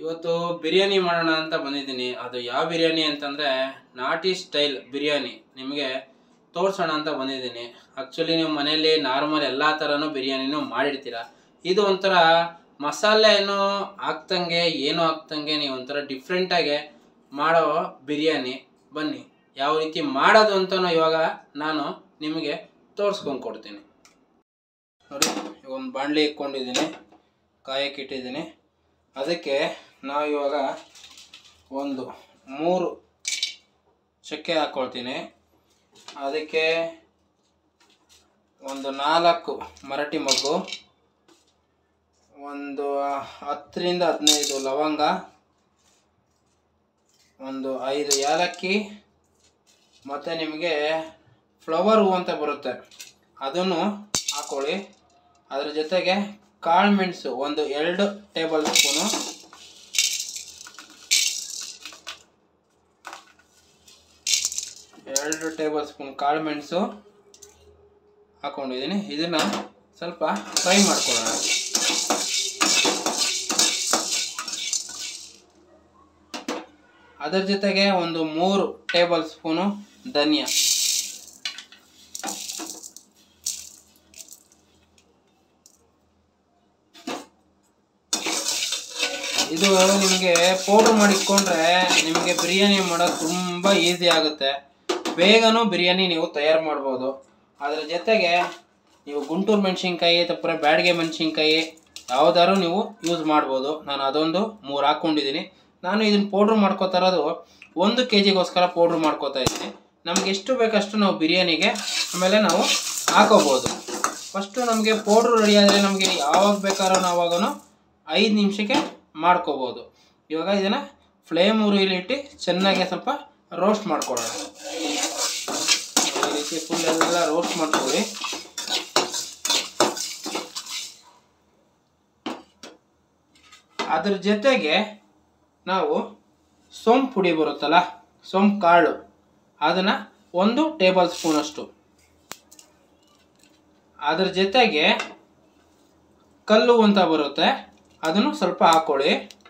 ಇವತ್ತು ಬಿರಿಯಾನಿ ಮಾಡೋಣ ಅಂತ ಬಂದಿದ್ದೀನಿ ಅದು ಯಾವ ಬಿರಿಯಾನಿ ಅಂತಂದರೆ ನಾಟಿ ಸ್ಟೈಲ್ ಬಿರಿಯಾನಿ ನಿಮಗೆ ತೋರಿಸೋಣ ಅಂತ ಬಂದಿದ್ದೀನಿ ಆ್ಯಕ್ಚುಲಿ ನೀವು ಮನೆಯಲ್ಲಿ ನಾರ್ಮಲ್ ಎಲ್ಲ ಥರನೂ ಬಿರಿಯಾನಿನೂ ಮಾಡಿರ್ತೀರ ಇದು ಒಂಥರ ಮಸಾಲೆ ಏನು ಹಾಕ್ದಂಗೆ ಏನು ಹಾಕ್ದಂಗೆ ನೀವು ಒಂಥರ ಡಿಫ್ರೆಂಟಾಗೆ ಮಾಡೋ ಬಿರಿಯಾನಿ ಬನ್ನಿ ಯಾವ ರೀತಿ ಮಾಡೋದು ಅಂತನೂ ಇವಾಗ ನಾನು ನಿಮಗೆ ತೋರಿಸ್ಕೊಂಡು ಕೊಡ್ತೀನಿ ನೋಡಿ ಈಗ ಒಂದು ಬಾಣಲಿ ಇಟ್ಕೊಂಡಿದ್ದೀನಿ ಕಾಯಕ್ಕೆ ಇಟ್ಟಿದ್ದೀನಿ ಅದಕ್ಕೆ ನಾವು ಇವಾಗ ಒಂದು ಮೂರು ಚಕ್ಕೆ ಹಾಕ್ಕೊಳ್ತೀನಿ ಅದಕ್ಕೆ ಒಂದು ನಾಲ್ಕು ಮರಾಠಿ ಮೊಗ್ಗು ಒಂದು ಹತ್ತರಿಂದ ಹದಿನೈದು ಲವಂಗ ಒಂದು ಐದು ಏಲಕ್ಕಿ ಮತ್ತು ನಿಮಗೆ ಫ್ಲವರ್ ಹೂ ಅಂತ ಬರುತ್ತೆ ಅದನ್ನು ಹಾಕೊಳ್ಳಿ ಅದ್ರ ಜೊತೆಗೆ ಕಾಳು ಮೆಣಸು ಒಂದು ಎರಡು ಟೇಬಲ್ ಸ್ಪೂನು ಎರಡು ಟೇಬಲ್ ಸ್ಪೂನ್ ಕಾಳು ಮೆಣಸು ಹಾಕೊಂಡಿದ್ದೀನಿ ಇದನ್ನು ಸ್ವಲ್ಪ ಫ್ರೈ ಮಾಡ್ಕೊಳ್ಳೋಣ ಅದರ ಜೊತೆಗೆ ಒಂದು ಮೂರು ಟೇಬಲ್ ಸ್ಪೂನು ಧನಿಯಾ ಇದು ನಿಮಗೆ ಪೌಡ್ರ್ ಮಾಡಿಟ್ಕೊಂಡ್ರೆ ನಿಮಗೆ ಬಿರಿಯಾನಿ ಮಾಡೋದು ತುಂಬ ಈಸಿ ಆಗುತ್ತೆ ಬೇಗನೂ ಬಿರಿಯಾನಿ ನೀವು ತಯಾರು ಮಾಡ್ಬೋದು ಅದರ ಜೊತೆಗೆ ನೀವು ಗುಂಟೂರು ಮೆಣಸಿನ್ಕಾಯಿ ತಪ್ಪರೆ ಬ್ಯಾಡಿಗೆ ಮೆಣಸಿನ್ಕಾಯಿ ಯಾವ್ದಾದ್ರು ನೀವು ಯೂಸ್ ಮಾಡ್ಬೋದು ನಾನು ಅದೊಂದು ಮೂರು ಹಾಕ್ಕೊಂಡಿದ್ದೀನಿ ನಾನು ಇದನ್ನು ಪೌಡ್ರ್ ಮಾಡ್ಕೋತಾ ಇರೋದು ಒಂದು ಕೆ ಜಿಗೋಸ್ಕರ ಪೌಡ್ರ್ ಮಾಡ್ಕೋತಾ ಇದ್ದೀನಿ ನಮ್ಗೆ ಎಷ್ಟು ಬೇಕಷ್ಟು ನಾವು ಬಿರಿಯಾನಿಗೆ ಆಮೇಲೆ ನಾವು ಹಾಕೋಬೋದು ಫಸ್ಟು ನಮಗೆ ಪೌಡ್ರು ರೆಡಿ ಆದರೆ ನಮಗೆ ಯಾವಾಗ ಬೇಕಾದ್ರೂ ನಾವು ಅವಾಗೂ ಐದು ನಿಮಿಷಕ್ಕೆ ಮಾಡ್ಕೋಬೋದು ಇವಾಗ ಇದನ್ನು ಫ್ಲೇಮ್ ಉರಿಲಿಟ್ಟು ಚೆನ್ನಾಗಿ ಸ್ವಲ್ಪ ರೋಸ್ಟ್ ಮಾಡ್ಕೊಳ್ಳೋಣ ಈ ರೀತಿ ಫುಲ್ ಎಲ್ಲ ರೋಸ್ಟ್ ಮಾಡ್ಕೊಳ್ಳಿ ಅದ್ರ ಜೊತೆಗೆ ನಾವು ಸೋಂಪು ಪುಡಿ ಬರುತ್ತಲ್ಲ ಸೋಂಪು ಕಾಳು ಅದನ್ನು ಒಂದು ಟೇಬಲ್ ಸ್ಪೂನಷ್ಟು ಅದ್ರ ಜೊತೆಗೆ ಕಲ್ಲು ಅಂತ ಬರುತ್ತೆ ಅದನ್ನು ಸ್ವಲ್ಪ ಹಾಕ್ಕೊಳ್ಳಿ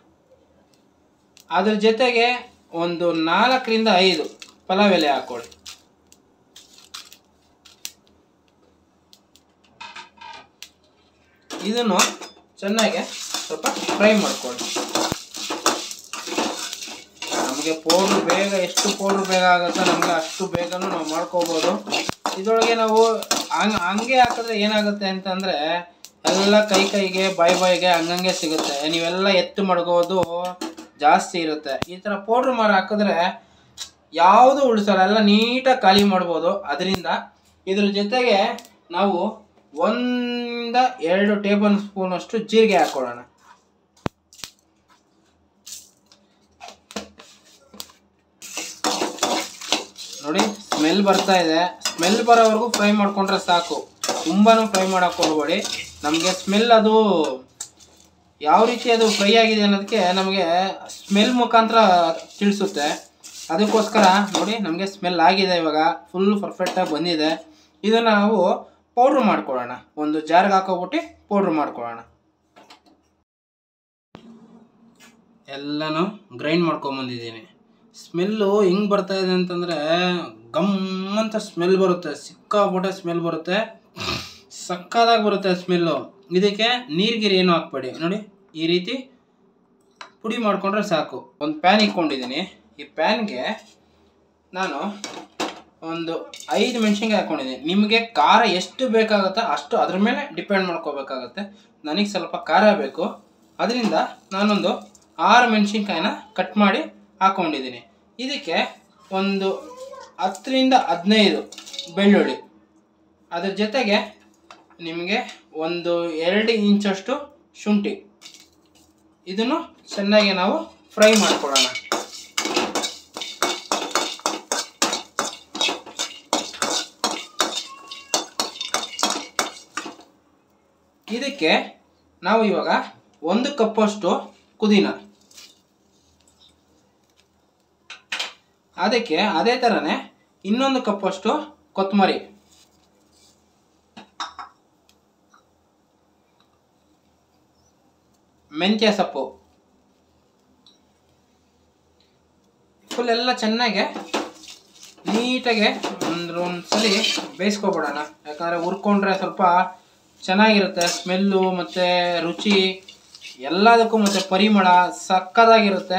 ಅದ್ರ ಜೊತೆಗೆ ಒಂದು ನಾಲ್ಕರಿಂದ ಐದು ಪಲಾವ್ ಎಲೆ ಹಾಕ್ಕೊಳ್ಳಿ ಇದನ್ನು ಚೆನ್ನಾಗಿ ಸ್ವಲ್ಪ ಫ್ರೈ ಮಾಡ್ಕೊಳ್ಳಿ ನಮಗೆ ಪೌಡ್ರ್ ಬೇಗ ಎಷ್ಟು ಪೌಡ್ರ್ ಬೇಗ ಆಗುತ್ತೋ ನಮಗೆ ಅಷ್ಟು ಬೇಗನೂ ನಾವು ಮಾಡ್ಕೋಬೋದು ಇದರೊಳಗೆ ನಾವು ಹಂಗೆ ಹಂಗೆ ಹಾಕಿದ್ರೆ ಏನಾಗುತ್ತೆ ಅಂತಂದರೆ ಎಲ್ಲ ಕೈ ಕೈಗೆ ಬಾಯಿ ಬಾಯಿಗೆ ಹಂಗಂಗೆ ಸಿಗುತ್ತೆ ನೀವೆಲ್ಲ ಎತ್ತು ಮಡಗೋದು ಜಾಸ್ತಿ ಇರುತ್ತೆ ಈ ಥರ ಪೌಡ್ರ್ ಮಾರು ಹಾಕಿದ್ರೆ ಯಾವುದು ಉಳಿಸಲ್ಲ ಎಲ್ಲ ನೀಟಾಗಿ ಖಾಲಿ ಮಾಡ್ಬೋದು ಅದರಿಂದ ಇದ್ರ ಜೊತೆಗೆ ನಾವು ಒಂದ ಎರಡು ಟೇಬಲ್ ಸ್ಪೂನಷ್ಟು ಜೀರಿಗೆ ಹಾಕ್ಕೊಳ್ಳೋಣ ನೋಡಿ ಸ್ಮೆಲ್ ಬರ್ತಾ ಇದೆ ಸ್ಮೆಲ್ ಬರೋವರೆಗೂ ಫ್ರೈ ಮಾಡ್ಕೊಂಡ್ರೆ ಸಾಕು ತುಂಬಾನು ಫ್ರೈ ಮಾಡಕ್ಕೆ ಹೋಗ್ಬೇಡಿ ನಮಗೆ ಸ್ಮೆಲ್ ಅದು ಯಾವ ರೀತಿ ಅದು ಫ್ರೈ ಆಗಿದೆ ಅನ್ನೋದಕ್ಕೆ ನಮಗೆ ಸ್ಮೆಲ್ ಮುಖಾಂತರ ತಿಳಿಸುತ್ತೆ ಅದಕ್ಕೋಸ್ಕರ ನೋಡಿ ನಮಗೆ ಸ್ಮೆಲ್ ಆಗಿದೆ ಇವಾಗ ಫುಲ್ ಪರ್ಫೆಕ್ಟಾಗಿ ಬಂದಿದೆ ಇದನ್ನು ನಾವು ಪೌಡ್ರ್ ಮಾಡ್ಕೊಳ್ಳೋಣ ಒಂದು ಜಾರ್ಗೆ ಹಾಕೋಬಿಟ್ಟು ಪೌಡ್ರ್ ಮಾಡ್ಕೊಳ್ಳೋಣ ಎಲ್ಲನೂ ಗ್ರೈಂಡ್ ಮಾಡ್ಕೊಂಬಂದಿದ್ದೀನಿ ಸ್ಮೆಲ್ಲು ಹೆಂಗೆ ಬರ್ತಾ ಇದೆ ಅಂತಂದರೆ ಗಮ್ ಅಂತ ಸ್ಮೆಲ್ ಬರುತ್ತೆ ಸಿಕ್ಕಾಪಟ್ಟೆ ಸ್ಮೆಲ್ ಬರುತ್ತೆ ಸಕ್ಕದಾಗಿ ಬರುತ್ತೆ ಸ್ಮೆಲ್ಲು ಇದಕ್ಕೆ ನೀರ್ಗಿರಿ ಏನು ಹಾಕ್ಬೇಡಿ ನೋಡಿ ಈ ರೀತಿ ಪುಡಿ ಮಾಡಿಕೊಂಡ್ರೆ ಸಾಕು ಒಂದು ಪ್ಯಾನ್ ಇಟ್ಕೊಂಡಿದ್ದೀನಿ ಈ ಪ್ಯಾನ್ಗೆ ನಾನು ಒಂದು ಐದು ಮೆಣಸಿನ್ಕಾಯಿ ಹಾಕ್ಕೊಂಡಿದ್ದೀನಿ ನಿಮಗೆ ಖಾರ ಎಷ್ಟು ಬೇಕಾಗುತ್ತೋ ಅಷ್ಟು ಅದ್ರ ಮೇಲೆ ಡಿಪೆಂಡ್ ಮಾಡ್ಕೋಬೇಕಾಗತ್ತೆ ನನಗೆ ಸ್ವಲ್ಪ ಖಾರ ಬೇಕು ಅದರಿಂದ ನಾನೊಂದು ಆರು ಮೆಣಸಿನ್ಕಾಯಿನ ಕಟ್ ಮಾಡಿ ಹಾಕ್ಕೊಂಡಿದ್ದೀನಿ ಇದಕ್ಕೆ ಒಂದು ಹತ್ತರಿಂದ ಹದಿನೈದು ಬೆಳ್ಳುಳ್ಳಿ ಅದ್ರ ಜೊತೆಗೆ ನಿಮಗೆ ಒಂದು ಎರಡು ಇಂಚಷ್ಟು ಶುಂಠಿ ಇದನ್ನು ಚೆನ್ನಾಗಿ ನಾವು ಫ್ರೈ ಮಾಡ್ಕೊಳ್ಳೋಣ ಇದಕ್ಕೆ ನಾವು ಇವಾಗ ಒಂದು ಕಪ್ಪಷ್ಟು ಪುದೀನ ಅದಕ್ಕೆ ಅದೇ ಥರನೇ ಇನ್ನೊಂದು ಕಪ್ಪಷ್ಟು ಕೊತ್ತಂಬರಿ ಮೆಂತ್ಯ ಸೊಪ್ಪು ಫುಲ್ ಎಲ್ಲ ಚೆನ್ನಾಗೆ ನೀಟಾಗೆ ಒಂದು ಒಂದು ಸಲ ಬೇಯಿಸ್ಕೊಬಿಡೋಣ ಯಾಕಂದರೆ ಹುರ್ಕೊಂಡ್ರೆ ಸ್ವಲ್ಪ ಚೆನ್ನಾಗಿರುತ್ತೆ ಸ್ಮೆಲ್ಲು ಮತ್ತು ರುಚಿ ಎಲ್ಲದಕ್ಕೂ ಮತ್ತು ಪರಿಮಳ ಸಕ್ಕದಾಗಿರುತ್ತೆ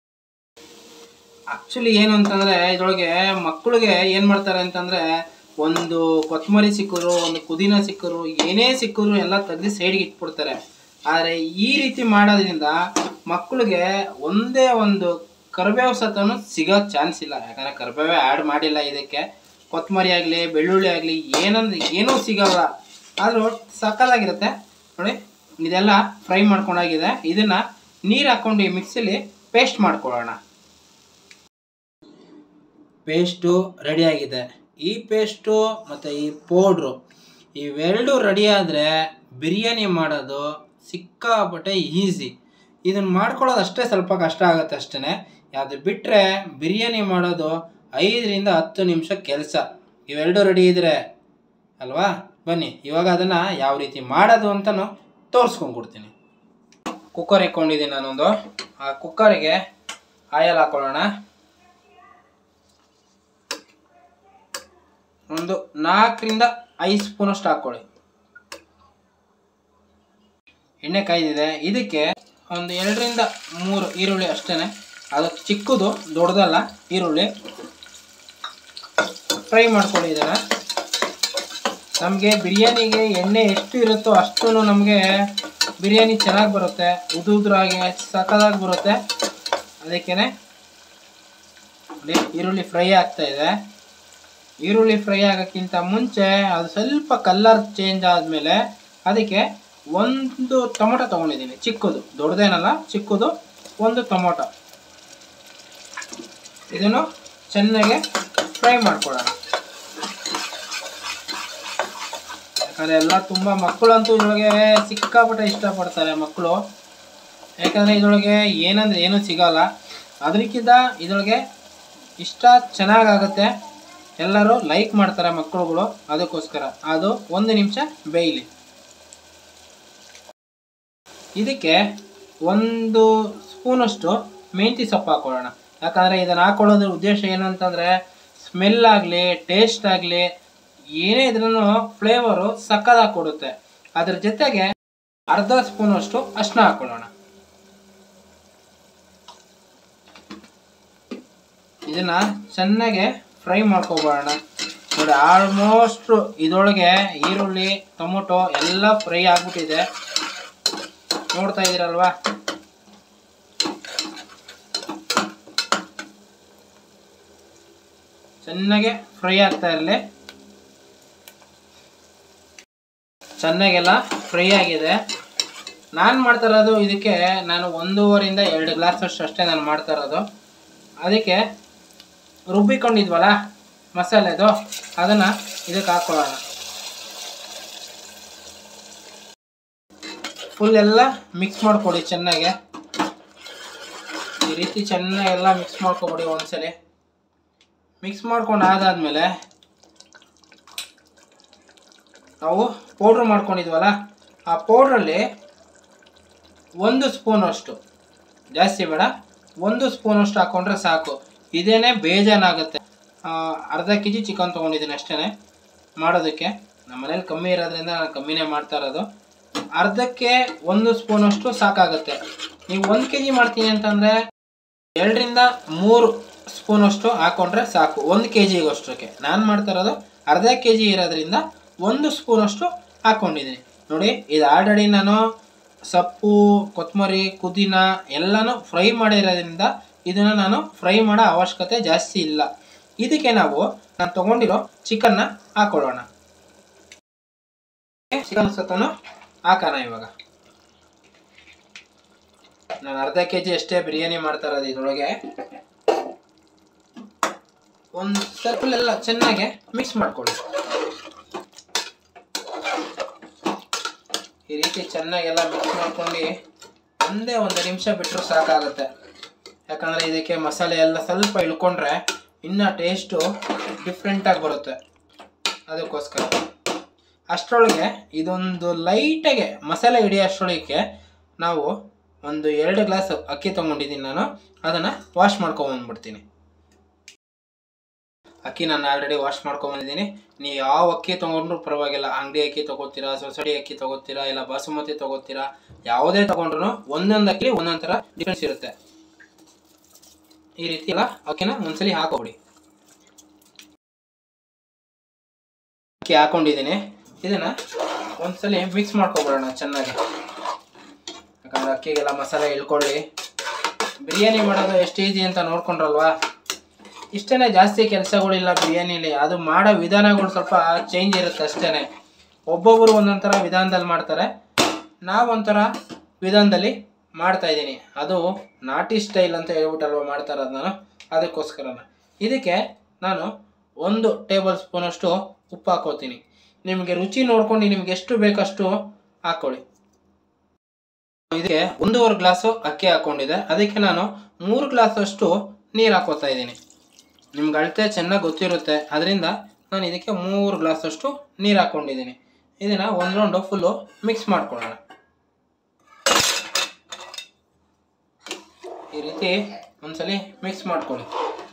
ಆಕ್ಚುಲಿ ಏನು ಅಂತಂದರೆ ಇದರೊಳಗೆ ಮಕ್ಕಳಿಗೆ ಏನು ಮಾಡ್ತಾರೆ ಅಂತಂದರೆ ಒಂದು ಕೊತ್ತಂಬರಿ ಸಿಕ್ಕರು ಒಂದು ಪುದೀನ ಸಿಕ್ಕರು ಏನೇ ಸಿಕ್ಕರು ಎಲ್ಲ ತೆಗೆದು ಸೈಡ್ಗೆ ಇಟ್ಬಿಡ್ತಾರೆ ಆದರೆ ಈ ರೀತಿ ಮಾಡೋದ್ರಿಂದ ಮಕ್ಕಳಿಗೆ ಒಂದೇ ಒಂದು ಕರಿಬೇವು ಸತನು ಸಿಗೋ ಚಾನ್ಸ್ ಇಲ್ಲ ಯಾಕಂದರೆ ಕರಿಬೇವೇ ಆ್ಯಡ್ ಮಾಡಿಲ್ಲ ಇದಕ್ಕೆ ಕೊತ್ತಂಬರಿ ಆಗಲಿ ಬೆಳ್ಳುಳ್ಳಿ ಆಗಲಿ ಏನಂದ್ರೆ ಏನೂ ಸಿಗಲ್ಲ ಆದರೂ ಸಕ್ಕತ್ತಾಗಿರುತ್ತೆ ನೋಡಿ ಇದೆಲ್ಲ ಫ್ರೈ ಮಾಡ್ಕೊಂಡಾಗಿದೆ ಇದನ್ನು ನೀರು ಹಾಕ್ಕೊಂಡು ಈ ಮಿಕ್ಸಿಲಿ ಪೇಸ್ಟ್ ಮಾಡ್ಕೊಳ್ಳೋಣ ಪೇಸ್ಟು ರೆಡಿಯಾಗಿದೆ ಈ ಪೇಸ್ಟು ಮತ್ತು ಈ ಪೌಡ್ರು ಇವೆರಡು ರೆಡಿ ಆದರೆ ಬಿರಿಯಾನಿ ಮಾಡೋದು ಸಿಕ್ಕಾಪಟ್ಟೆ ಈಸಿ ಇದನ್ನು ಮಾಡ್ಕೊಳ್ಳೋದು ಅಷ್ಟೇ ಸ್ವಲ್ಪ ಕಷ್ಟ ಆಗುತ್ತೆ ಅಷ್ಟೇ ಅದು ಬಿಟ್ಟರೆ ಬಿರಿಯಾನಿ ಮಾಡೋದು ಐದರಿಂದ ಹತ್ತು ನಿಮಿಷ ಕೆಲಸ ಇವೆರಡು ರೆಡಿ ಇದ್ದರೆ ಅಲ್ವಾ ಬನ್ನಿ ಇವಾಗ ಅದನ್ನು ಯಾವ ರೀತಿ ಮಾಡೋದು ಅಂತಲೂ ತೋರಿಸ್ಕೊಂಡ್ಕೊಡ್ತೀನಿ ಕುಕ್ಕರ್ ಇಟ್ಕೊಂಡಿದ್ದೀನಿ ನಾನೊಂದು ಆ ಕುಕ್ಕರಿಗೆ ಆಯಲ್ ಹಾಕೊಳ್ಳೋಣ ಒಂದು ನಾಲ್ಕರಿಂದ ಐದು ಸ್ಪೂನಷ್ಟು ಹಾಕ್ಕೊಳ್ಳಿ ಎಣ್ಣೆ ಕಾಯ್ದಿದೆ ಇದಕ್ಕೆ ಒಂದು ಎರಡರಿಂದ ಮೂರು ಈರುಳ್ಳಿ ಅಷ್ಟೇ ಅದು ಚಿಕ್ಕದು ದೊಡ್ಡದಲ್ಲ ಈರುಳ್ಳಿ ಫ್ರೈ ಮಾಡ್ಕೊಳ್ಳಿ ಇದನ್ನು ನಮಗೆ ಬಿರಿಯಾನಿಗೆ ಎಣ್ಣೆ ಎಷ್ಟು ಇರುತ್ತೋ ಅಷ್ಟು ನಮಗೆ ಬಿರಿಯಾನಿ ಚೆನ್ನಾಗಿ ಬರುತ್ತೆ ಉದು ಉದುರಾಗಿ ಸಕ್ಕದಾಗಿ ಬರುತ್ತೆ ಅದಕ್ಕೇ ನೋಡಿ ಈರುಳ್ಳಿ ಫ್ರೈ ಆಗ್ತಾ ಇದೆ ಈರುಳ್ಳಿ ಫ್ರೈ ಆಗೋಕ್ಕಿಂತ ಮುಂಚೆ ಅದು ಸ್ವಲ್ಪ ಕಲರ್ ಚೇಂಜ್ ಆದಮೇಲೆ ಅದಕ್ಕೆ ಒಂದು ಟೊಮೊಟೊ ತೊಗೊಂಡಿದ್ದೀನಿ ಚಿಕ್ಕದು ದೊಡ್ಡದೇನಲ್ಲ ಚಿಕ್ಕದು ಒಂದು ಟೊಮೊಟೊ ಇದನ್ನು ಚೆನ್ನಾಗೆ ಫ್ರೈ ಮಾಡ್ಕೊಳ್ಳೋಣ ಯಾಕಂದರೆ ಎಲ್ಲ ತುಂಬ ಮಕ್ಕಳಂತೂ ಇದರೊಳಗೆ ಸಿಕ್ಕಾಪಟ್ಟೆ ಇಷ್ಟಪಡ್ತಾರೆ ಮಕ್ಕಳು ಯಾಕಂದರೆ ಇದರೊಳಗೆ ಏನಂದ್ರೆ ಏನೂ ಸಿಗಲ್ಲ ಅದಕ್ಕಿಂತ ಇದರೊಳಗೆ ಇಷ್ಟ ಚೆನ್ನಾಗಾಗುತ್ತೆ ಎಲ್ಲರೂ ಲೈಕ್ ಮಾಡ್ತಾರೆ ಮಕ್ಕಳುಗಳು ಅದಕ್ಕೋಸ್ಕರ ಅದು ಒಂದು ನಿಮಿಷ ಬೇಯಲಿ ಇದಕ್ಕೆ ಒಂದು ಸ್ಪೂನಷ್ಟು ಮೆಂತಿ ಸೊಪ್ಪು ಹಾಕೊಳ್ಳೋಣ ಯಾಕಂದರೆ ಇದನ್ನು ಹಾಕೊಳ್ಳೋದ್ರ ಉದ್ದೇಶ ಏನಂತಂದರೆ ಸ್ಮೆಲ್ ಆಗಲಿ ಟೇಸ್ಟ್ ಆಗಲಿ ಏನೇ ಇದ್ರೂ ಫ್ಲೇವರು ಸಕ್ಕದಾಗಿ ಕೊಡುತ್ತೆ ಅದ್ರ ಜೊತೆಗೆ ಅರ್ಧ ಸ್ಪೂನಷ್ಟು ಅರಿಶಿನ ಹಾಕೊಳ್ಳೋಣ ಇದನ್ನ ಚೆನ್ನಾಗೆ ಫ್ರೈ ಮಾಡ್ಕೊಬೋಣ ನೋಡಿ ಆಲ್ಮೋಸ್ಟ್ ಇದರೊಳಗೆ ಈರುಳ್ಳಿ ಟೊಮೊಟೊ ಎಲ್ಲ ಫ್ರೈ ಆಗ್ಬಿಟ್ಟಿದೆ ನೋಡ್ತಾ ಇದ್ದೀರಲ್ವಾ ಚೆನ್ನಾಗೆ ಫ್ರೈ ಆಗ್ತಾ ಇರಲಿ ಚೆನ್ನಾಗೆಲ್ಲ ಫ್ರೈ ಆಗಿದೆ ನಾನು ಮಾಡ್ತಾ ಇರೋದು ಇದಕ್ಕೆ ನಾನು ಒಂದೂವರೆಯಿಂದ ಎರಡು ಗ್ಲಾಸ್ ಅಷ್ಟು ಅಷ್ಟೇ ನಾನು ಮಾಡ್ತಾ ಇರೋದು ಅದಕ್ಕೆ ರುಬ್ಬಿಕೊಂಡಿದ್ವಲ್ಲ ಮಸಾಲೆದು ಅದನ್ನು ಇದಕ್ಕೆ ಹಾಕ್ಕೊಳ್ಳೋಣ ಫುಲ್ ಎಲ್ಲ ಮಿಕ್ಸ್ ಮಾಡ್ಕೊಡಿ ಚೆನ್ನಾಗೆ ಈ ರೀತಿ ಚೆನ್ನಾಗೆಲ್ಲ ಮಿಕ್ಸ್ ಮಾಡ್ಕೊಬಿಡಿ ಒಂದ್ಸಲಿ ಮಿಕ್ಸ್ ಮಾಡ್ಕೊಂಡು ಆದಾದ್ಮೇಲೆ ನಾವು ಪೌಡ್ರ್ ಮಾಡ್ಕೊಂಡಿದ್ವಲ್ಲ ಆ ಪೌಡ್ರಲ್ಲಿ ಒಂದು ಸ್ಪೂನಷ್ಟು ಜಾಸ್ತಿ ಬೇಡ ಒಂದು ಸ್ಪೂನಷ್ಟು ಹಾಕ್ಕೊಂಡ್ರೆ ಸಾಕು ಇದೇನೇ ಬೇಜಾನಾಗುತ್ತೆ ಆ, ಅರ್ಧ ಕೆ ಜಿ ಚಿಕನ್ ತೊಗೊಂಡಿದ್ದೀನಿ ಅಷ್ಟೇ ಮಾಡೋದಕ್ಕೆ ನಮ್ಮ ಮನೇಲಿ ಕಮ್ಮಿ ಇರೋದ್ರಿಂದ ನಾನು ಕಮ್ಮಿನೇ ಮಾಡ್ತಾ ಇರೋದು ಅರ್ಧಕ್ಕೆ ಒಂದು ಸ್ಪೂನಷ್ಟು ಸಾಕಾಗುತ್ತೆ ನೀವು ಒಂದು ಕೆ ಜಿ ಮಾಡ್ತೀನಿ ಅಂತಂದರೆ ಎರಡರಿಂದ ಮೂರು ಸ್ಪೂನಷ್ಟು ಹಾಕ್ಕೊಂಡ್ರೆ ಸಾಕು ಒಂದು ಕೆ ಜಿಗಷ್ಟಕ್ಕೆ ನಾನು ಮಾಡ್ತಾ ಇರೋದು ಅರ್ಧ ಕೆ ಜಿ ಇರೋದ್ರಿಂದ ಒಂದು ಸ್ಪೂನಷ್ಟು ಹಾಕ್ಕೊಂಡಿದ್ದೀನಿ ನೋಡಿ ಇದು ಆಲ್ರೆಡಿ ನಾನು ಸೊಪ್ಪು ಕೊತ್ತಂಬರಿ ಪುದೀನ ಎಲ್ಲನೂ ಫ್ರೈ ಮಾಡಿರೋದ್ರಿಂದ ಇದನ್ನು ನಾನು ಫ್ರೈ ಮಾಡೋ ಅವಶ್ಯಕತೆ ಜಾಸ್ತಿ ಇಲ್ಲ ಇದಕ್ಕೆ ನಾವು ನಾನು ತೊಗೊಂಡಿರೋ ಚಿಕನ್ನ ಹಾಕೊಳ್ಳೋಣ ಚಿಕನ್ ಸತನು ಹಾಕೋಣ ಇವಾಗ ನಾನು ಅರ್ಧ ಕೆ ಜಿ ಅಷ್ಟೇ ಬಿರಿಯಾನಿ ಮಾಡ್ತಾ ಇರೋದು ಇದರೊಳಗೆ ಒಂದು ಸರ್ಕಲ್ ಎಲ್ಲ ಚೆನ್ನಾಗೆ ಮಿಕ್ಸ್ ಮಾಡ್ಕೊಳ್ಳಿ ಈ ರೀತಿ ಚೆನ್ನಾಗೆಲ್ಲ ಮಿಕ್ಸ್ ಮಾಡ್ಕೊಂಡು ಒಂದೇ ಒಂದು ನಿಮಿಷ ಬಿಟ್ಟರು ಸಾಕಾಗುತ್ತೆ ಯಾಕಂದರೆ ಇದಕ್ಕೆ ಮಸಾಲೆ ಎಲ್ಲ ಸ್ವಲ್ಪ ಇಳ್ಕೊಂಡ್ರೆ ಇನ್ನೂ ಟೇಸ್ಟು ಡಿಫ್ರೆಂಟಾಗಿ ಬರುತ್ತೆ ಅದಕ್ಕೋಸ್ಕರ ಅಷ್ಟರೊಳಗೆ ಇದೊಂದು ಲೈಟಾಗೆ ಮಸಾಲೆ ಹಿಡಿಯೋ ಅಷ್ಟರೊಳಗೆ ನಾವು ಒಂದು ಎರಡು ಗ್ಲಾಸ್ ಅಕ್ಕಿ ತೊಗೊಂಡಿದ್ದೀನಿ ನಾನು ಅದನ್ನು ವಾಶ್ ಮಾಡ್ಕೊಂಬಂದ್ಬಿಡ್ತೀನಿ ಅಕ್ಕಿ ನಾನು ಆಲ್ರೆಡಿ ವಾಶ್ ಮಾಡ್ಕೊಂಬಂದಿದ್ದೀನಿ ನೀವು ಯಾವ ಅಕ್ಕಿ ತೊಗೊಂಡ್ರು ಪರವಾಗಿಲ್ಲ ಅಂಗಡಿ ಅಕ್ಕಿ ತೊಗೋತೀರಾ ಸೊಸೈಟಿ ಅಕ್ಕಿ ತೊಗೋತೀರಾ ಇಲ್ಲ ಬಾಸುಮತಿ ತೊಗೋತೀರಾ ಯಾವುದೇ ತೊಗೊಂಡ್ರು ಒಂದೊಂದು ಅಕ್ಕಿ ಒಂದೊಂದು ಥರ ಡಿಫ್ರೆನ್ಸ್ ಇರುತ್ತೆ ಈ ರೀತಿ ಎಲ್ಲ ಅಕ್ಕಿನ ಒಂದ್ಸಲಿ ಹಾಕೋಬಿಡಿ ಅಕ್ಕಿ ಹಾಕೊಂಡಿದ್ದೀನಿ ಇದನ್ನ ಒಂದ್ಸಲಿ ಮಿಕ್ಸ್ ಮಾಡ್ಕೊಬಿಡೋಣ ಚೆನ್ನಾಗಿ ಯಾಕಂದ್ರೆ ಅಕ್ಕಿಗೆಲ್ಲ ಮಸಾಲೆ ಇಳ್ಕೊಳ್ಳಿ ಬಿರಿಯಾನಿ ಮಾಡೋದು ಎಷ್ಟು ಈಸಿ ಅಂತ ನೋಡ್ಕೊಂಡ್ರಲ್ವಾ ಇಷ್ಟೇ ಜಾಸ್ತಿ ಕೆಲಸಗಳಿಲ್ಲ ಬಿರಿಯಾನಿಲಿ ಅದು ಮಾಡೋ ವಿಧಾನಗಳು ಸ್ವಲ್ಪ ಚೇಂಜ್ ಇರುತ್ತೆ ಅಷ್ಟೇ ಒಬ್ಬೊಬ್ಬರು ಒಂದೊಂದು ಥರ ವಿಧಾನದಲ್ಲಿ ಮಾಡ್ತಾರೆ ನಾವೊಂಥರ ವಿಧಾನದಲ್ಲಿ ಮಾಡ್ತಾ ಇದ್ದೀನಿ ಅದು ನಾಟಿ ಸ್ಟೈಲ್ ಅಂತ ಹೇಳ್ಬಿಟ್ಟಲ್ವ ಮಾಡ್ತಾ ಇರೋದು ನಾನು ಅದಕ್ಕೋಸ್ಕರನ ಇದಕ್ಕೆ ನಾನು ಒಂದು ಟೇಬಲ್ ಸ್ಪೂನಷ್ಟು ಉಪ್ಪು ಹಾಕೋತೀನಿ ನಿಮಗೆ ರುಚಿ ನೋಡ್ಕೊಂಡು ನಿಮ್ಗೆ ಎಷ್ಟು ಬೇಕಷ್ಟು ಹಾಕ್ಕೊಳ್ಳಿ ಇದಕ್ಕೆ ಒಂದೂವರೆ ಗ್ಲಾಸು ಅಕ್ಕಿ ಹಾಕ್ಕೊಂಡಿದೆ ಅದಕ್ಕೆ ನಾನು ಮೂರು ಗ್ಲಾಸ್ ಅಷ್ಟು ನೀರು ಹಾಕೋತಾ ಇದ್ದೀನಿ ನಿಮ್ಗೆ ಅಳತೆ ಚೆನ್ನಾಗಿ ಗೊತ್ತಿರುತ್ತೆ ಅದರಿಂದ ನಾನು ಇದಕ್ಕೆ ಮೂರು ಗ್ಲಾಸ್ ಅಷ್ಟು ನೀರು ಹಾಕ್ಕೊಂಡಿದ್ದೀನಿ ಇದನ್ನು ಒಂದು ರೌಂಡು ಫುಲ್ಲು ಮಿಕ್ಸ್ ಮಾಡ್ಕೊಳ್ಳೋಣ ಈ ರೀತಿ ಒಂದ್ಸಲಿ ಮಿಕ್ಸ್ ಮಾಡ್ಕೊಳ್ಳಿ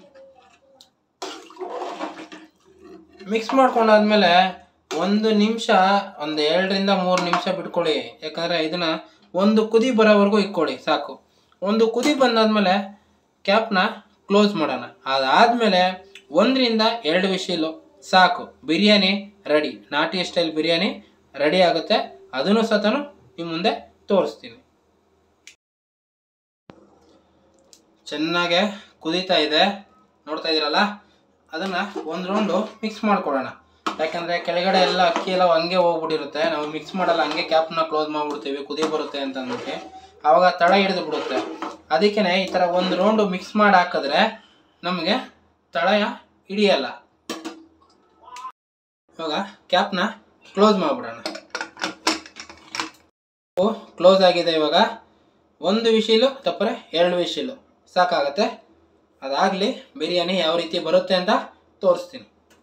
ಮಿಕ್ಸ್ ಮಾಡ್ಕೊಂಡಾದ್ಮೇಲೆ ಒಂದು ನಿಮಿಷ ಒಂದು ಎರಡರಿಂದ ಮೂರು ನಿಮಿಷ ಬಿಟ್ಕೊಳ್ಳಿ ಯಾಕಂದರೆ ಇದನ್ನ ಒಂದು ಕುದಿ ಬರೋವರೆಗೂ ಇಟ್ಕೊಳ್ಳಿ ಸಾಕು ಒಂದು ಕುದಿ ಬಂದಾದ್ಮೇಲೆ ಕ್ಯಾಪ್ನ ಕ್ಲೋಸ್ ಮಾಡೋಣ ಅದಾದಮೇಲೆ ಒಂದರಿಂದ ಎರಡು ವಿಶಿಲು ಸಾಕು ಬಿರಿಯಾನಿ ರೆಡಿ ನಾಟಿ ಸ್ಟೈಲ್ ಬಿರಿಯಾನಿ ರೆಡಿ ಆಗುತ್ತೆ ಅದನ್ನು ಸತನು ನಿಮ್ಮ ಮುಂದೆ ತೋರಿಸ್ತೀನಿ ಚೆನ್ನಾಗೆ ಕುದೀತಾ ಇದೆ ನೋಡ್ತಾ ಇದ್ದೀರಲ್ಲ ಅದನ್ನು ಒಂದು ರೌಂಡು ಮಿಕ್ಸ್ ಮಾಡ್ಕೊಳ್ಳೋಣ ಯಾಕಂದರೆ ಕೆಳಗಡೆ ಎಲ್ಲ ಅಕ್ಕಿ ಎಲ್ಲ ಹಂಗೆ ಹೋಗ್ಬಿಟ್ಟಿರುತ್ತೆ ನಾವು ಮಿಕ್ಸ್ ಮಾಡಲ್ಲ ಹಂಗೆ ಕ್ಯಾಪ್ನ ಕ್ಲೋಸ್ ಮಾಡಿಬಿಡ್ತೀವಿ ಕುದಿ ಬರುತ್ತೆ ಅಂತ ಅಂದ್ಬಿಟ್ಟು ಆವಾಗ ತಳ ಹಿಡಿದು ಬಿಡುತ್ತೆ ಅದಕ್ಕೆ ಈ ಥರ ಒಂದು ರೌಂಡು ಮಿಕ್ಸ್ ಮಾಡಿ ಹಾಕಿದ್ರೆ ನಮಗೆ ತಳ ಹಿಡಿಯಲ್ಲ ಇವಾಗ ಕ್ಯಾಪ್ನ ಕ್ಲೋಸ್ ಮಾಡಿಬಿಡೋಣ ಕ್ಲೋಸ್ ಆಗಿದೆ ಇವಾಗ ಒಂದು ವಿಶಿಲು ತಪ್ಪರೆ ಎರಡು ವಿಶಿಲು ಸಾಕಾಗತ್ತೆ ಅದಾಗಲಿ ಬಿರಿಯಾನಿ ಯಾವ ರೀತಿ ಬರುತ್ತೆ ಅಂತ ತೋರಿಸ್ತೀನಿ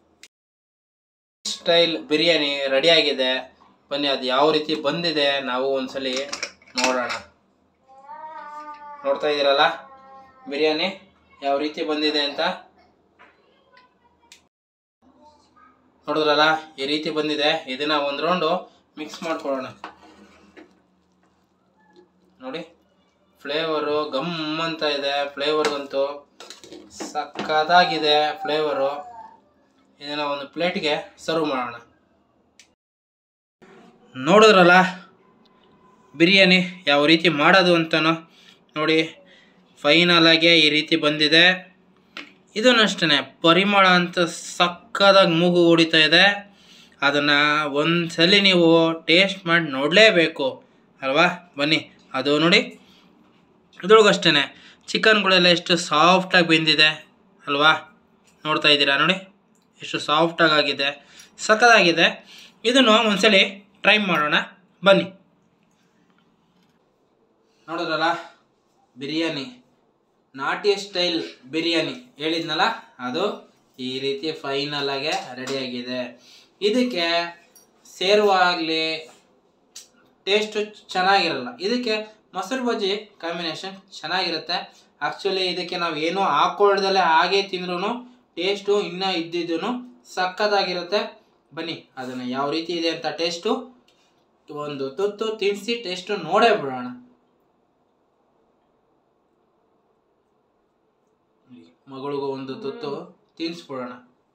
ಸ್ಟೈಲ್ ಬಿರಿಯಾನಿ ರೆಡಿಯಾಗಿದೆ ಬನ್ನಿ ಅದು ಯಾವ ರೀತಿ ಬಂದಿದೆ ನಾವು ಒಂದ್ಸಲಿ ನೋಡೋಣ ನೋಡ್ತಾ ಇದ್ದೀರಲ್ಲ ಬಿರಿಯಾನಿ ಯಾವ ರೀತಿ ಬಂದಿದೆ ಅಂತ ನೋಡಿದ್ರಲ್ಲ ಈ ರೀತಿ ಬಂದಿದೆ ಇದನ್ನ ಒಂದು ರೌಂಡು ಮಿಕ್ಸ್ ಮಾಡ್ಕೊಳ್ಳೋಣ ನೋಡಿ ಫ್ಲೇವರು ಗಮ್ ಅಂತ ಇದೆ ಫ್ಲೇವರ್ಗಂತೂ ಸಕ್ಕತ್ತಾಗಿದೆ ಫ್ಲೇವರು ಇದನ್ನು ಒಂದು ಪ್ಲೇಟ್ಗೆ ಸರ್ವ್ ಮಾಡೋಣ ನೋಡಿದ್ರಲ್ಲ ಬಿರಿಯಾನಿ ಯಾವ ರೀತಿ ಮಾಡೋದು ಅಂತನೋ ನೋಡಿ ಫೈನಲ್ ಆಗಿ ಈ ರೀತಿ ಬಂದಿದೆ ಇದನ್ನು ಅಷ್ಟೇ ಪರಿಮಳ ಅಂತ ಸಕ್ಕದಾಗಿ ಮೂಗು ಹೊಡಿತಾ ಇದೆ ಅದನ್ನು ಒಂದ್ಸಲಿ ನೀವು ಟೇಸ್ಟ್ ಮಾಡಿ ನೋಡಲೇಬೇಕು ಅಲ್ವಾ ಬನ್ನಿ ಅದು ನೋಡಿ ಇದ್ರೊಳಗೂ ಅಷ್ಟೇ ಚಿಕನ್ಗಳೆಲ್ಲ ಎಷ್ಟು ಸಾಫ್ಟಾಗಿ ಬೆಂದಿದೆ ಅಲ್ವಾ ನೋಡ್ತಾ ಇದ್ದೀರಾ ನೋಡಿ ಎಷ್ಟು ಸಾಫ್ಟಾಗಿ ಆಗಿದೆ ಸಖತ್ತಾಗಿದೆ ಇದನ್ನು ಒಂದ್ಸಲಿ ಟ್ರೈ ಮಾಡೋಣ ಬನ್ನಿ ನೋಡಿದ್ರಲ್ಲ ಬಿರಿಯಾನಿ ನಾಟಿ ಸ್ಟೈಲ್ ಬಿರಿಯಾನಿ ಹೇಳಿದ್ನಲ್ಲ ಅದು ಈ ರೀತಿ ಫೈನಲ್ ಆಗಿ ರೆಡಿಯಾಗಿದೆ ಇದಕ್ಕೆ ಸೇರುವಾಗಲಿ ಟೇಸ್ಟು ಚೆನ್ನಾಗಿರಲ್ಲ ಇದಕ್ಕೆ ಮೊಸರು ಬಜ್ಜಿ ಕಾಂಬಿನೇಷನ್ ಚೆನ್ನಾಗಿರುತ್ತೆ ಆ್ಯಕ್ಚುಲಿ ಇದಕ್ಕೆ ನಾವು ಏನೂ ಹಾಕೊಳ್ದಲ್ಲೇ ಹಾಗೆ ತಿಂದ್ರೂ ಟೇಸ್ಟು ಇನ್ನೂ ಇದ್ದಿದ್ದು ಸಖತ್ತಾಗಿರುತ್ತೆ ಬನ್ನಿ ಅದನ್ನು ಯಾವ ರೀತಿ ಇದೆ ಅಂತ ಟೇಸ್ಟು ಒಂದು ತುತ್ತು ತಿನ್ನಿಸಿ ಟೇಸ್ಟು ನೋಡೇ ಬಿಡೋಣ ಮಗಳಿಗೂ ಒಂದು ತುತ್ತು ತಿನ್ನಿಸ್ಬಿಡೋಣ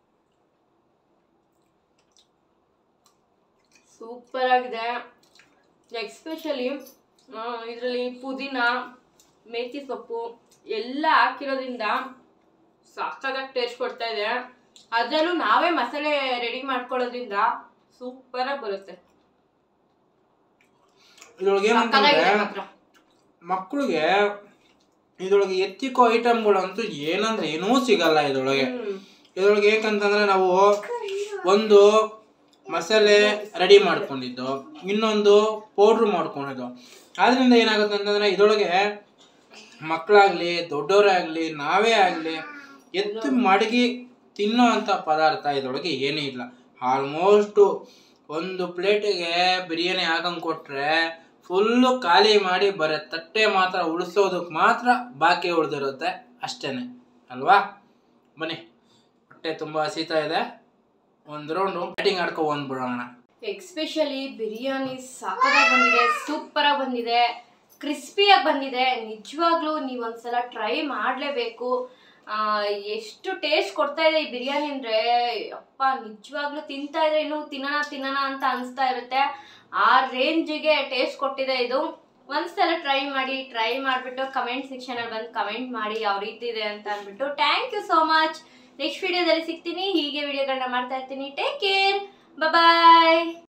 ಸೂಪರ್ ಆಗಿದೆ ಎಕ್ಸ್ಪೆಷಲಿ ಇದರಲ್ಲಿ ಪುದೀನ ಮೇಥಿ ಸೊಪ್ಪು ಎಲ್ಲ ಹಾಕಿರೋದ್ರಿಂದ ಸಕ್ಕತ್ತಾಗಿ ಟೇಸ್ಟ್ ಕೊಡ್ತಾ ಇದೆ ಅದರಲ್ಲೂ ನಾವೇ ಮಸಾಲೆ ರೆಡಿ ಮಾಡ್ಕೊಳ್ಳೋದ್ರಿಂದ ಸೂಪರಾಗಿ ಬರುತ್ತೆ ಇದ್ರೊಳಗೆ ಸಕ್ಕತ್ತಾಗಿದೆ ಏನಂತಂದ್ರೆ ಮಾತ್ರ ಮಕ್ಕಳಿಗೆ ಇದ್ರೊಳಗೆ ಎತ್ತಿಕೋ ಐಟಮ್ಗಳಂತೂ ಏನಂದ್ರೆ ಏನೂ ಸಿಗಲ್ಲ ಇದ್ರೊಳಗೆ ಹ್ಮ್. ಇದ್ರೊಳಗೆ ಏಕಂತಂದ್ರೆ ನಾವು ಒಂದು ಮಸಾಲೆ ರೆಡಿ ಮಾಡ್ಕೊಂಡಿದ್ದು ಇನ್ನೊಂದು ಪೌಡ್ರ್ ಮಾಡ್ಕೊಂಡಿದ್ದು ಆದ್ರಿಂದ ಏನಾಗುತ್ತೆ ಅಂತಂದ್ರೆ ಇದರೊಳಗೆ ಮಕ್ಕಳಾಗ್ಲಿ ದೊಡ್ಡವರೇ ಆಗಲಿ ನಾವೇ ಆಗಲಿ ಎತ್ತು ಮಡಗಿ ತಿನ್ನೋ ಅಂಥ ಪದಾರ್ಥ ಇದರೊಳಗೆ ಏನೂ ಇಲ್ಲ ಆಲ್ಮೋಸ್ಟು ಒಂದು ಪ್ಲೇಟಿಗೆ ಬಿರಿಯಾನಿ ಹಾಕಂಗೆ ಕೊಟ್ಟರೆ ಫುಲ್ಲು ಖಾಲಿ ಮಾಡಿ ಬರೀ ತಟ್ಟೆ ಮಾತ್ರ ಉಳಿಸೋದಕ್ಕೆ ಮಾತ್ರ ಬಾಕಿ ಉಳಿದಿರುತ್ತೆ ಅಷ್ಟೇ ಅಲ್ವಾ ಬನ್ನಿ ಹೊಟ್ಟೆ ತುಂಬ ಹಸಿತಾ ಇದೆ ಒಂದು ರೌಂಡು ಬ್ಯಾಟಿಂಗ್ ಆಡ್ಕೊ ಬಂದ್ಬಿಡೋಣ ಎಕ್ಸ್ಪೆಷಲಿ ಬಿರಿಯಾನಿ ಸಾಕಾಗಿ ಬಂದಿದೆ ಸೂಪರಾಗಿ ಬಂದಿದೆ ಕ್ರಿಸ್ಪಿಯಾಗಿ ಬಂದಿದೆ ನಿಜವಾಗ್ಲೂ ನೀವು ಒಂದ್ಸಲ ಟ್ರೈ ಮಾಡಲೇಬೇಕು ಎಷ್ಟು ಟೇಸ್ಟ್ ಕೊಡ್ತಾ ಇದೆ ಈ ಬಿರಿಯಾನಿ ಅಂದರೆ ಅಪ್ಪ ನಿಜವಾಗ್ಲೂ ತಿಂತಾ ಇದ್ರೆ ಇನ್ನೂ ತಿನ್ನೋಣ ತಿನ್ನೋಣ ಅಂತ ಅನಿಸ್ತಾ ಇರುತ್ತೆ ಆ ರೇಂಜಿಗೆ ಟೇಸ್ಟ್ ಕೊಟ್ಟಿದೆ ಇದು ಒಂದ್ಸಲ ಟ್ರೈ ಮಾಡಿ ಟ್ರೈ ಮಾಡಿಬಿಟ್ಟು ಕಮೆಂಟ್ ಸೆಕ್ಷನಲ್ಲಿ ಬಂದು ಕಮೆಂಟ್ ಮಾಡಿ ಯಾವ ರೀತಿ ಇದೆ ಅಂತ ಅಂದ್ಬಿಟ್ಟು thank you so much next ವಿಡಿಯೋದಲ್ಲಿ ಸಿಗ್ತೀನಿ ಹೀಗೆ ವಿಡಿಯೋಗಳನ್ನ ಮಾಡ್ತಾ ಇರ್ತೀನಿ ಟೇಕ್ ಕೇರ್ ಬಾಯ್